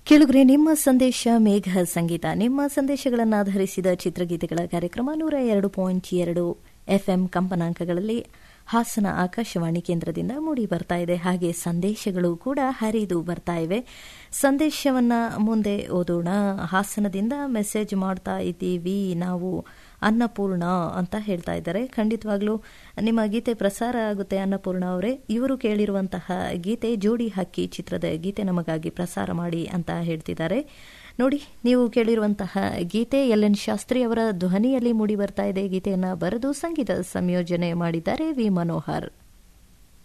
ಕೇಳುಗ್ರೆ ನಿಮ್ಮ ಸಂದೇಶ ಮೇಘ ಸಂಗೀತ ನಿಮ್ಮ ಸಂದೇಶಗಳನ್ನು ಆಧರಿಸಿದ ಚಿತ್ರಗೀತೆಗಳ ಕಾರ್ಯಕ್ರಮ ನೂರ ಎರಡು ಪಾಯಿಂಟ್ ಎರಡು ಎಫ್ಎಂ ಕಂಪನಾಂಕಗಳಲ್ಲಿ ಹಾಸನ ಆಕಾಶವಾಣಿ ಕೇಂದ್ರದಿಂದ ಮೂಡಿ ಬರ್ತಾ ಇದೆ ಹಾಗೆ ಸಂದೇಶಗಳು ಕೂಡ ಹರಿದು ಬರ್ತಾ ಇವೆ ಸಂದೇಶವನ್ನ ಮುಂದೆ ಓದೋಣ ಹಾಸನದಿಂದ ಮೆಸೇಜ್ ಮಾಡ್ತಾ ಇದ್ದೀವಿ ನಾವು ಅನ್ನಪೂರ್ಣ ಅಂತ ಹೇಳ್ತಾ ಇದ್ದಾರೆ ಖಂಡಿತವಾಗ್ಲೂ ನಿಮ್ಮ ಗೀತೆ ಪ್ರಸಾರ ಆಗುತ್ತೆ ಅನ್ನಪೂರ್ಣ ಅವರೇ ಇವರು ಕೇಳಿರುವಂತಹ ಗೀತೆ ಜೋಡಿ ಹಕ್ಕಿ ಚಿತ್ರದ ಗೀತೆ ನಮಗಾಗಿ ಪ್ರಸಾರ ಮಾಡಿ ಅಂತ ಹೇಳ್ತಿದ್ದಾರೆ ನೋಡಿ ನೀವು ಕೇಳಿರುವಂತಹ ಗೀತೆ ಎಲ್ ಎನ್ ಶಾಸ್ತ್ರಿ ಅವರ ಧ್ವನಿಯಲ್ಲಿ ಮೂಡಿ ಬರ್ತಾ ಇದೆ ಗೀತೆಯನ್ನ ಬರೆದು ಸಂಗೀತ ಸಂಯೋಜನೆ ಮಾಡಿದ್ದಾರೆ ವಿ ಮನೋಹರ್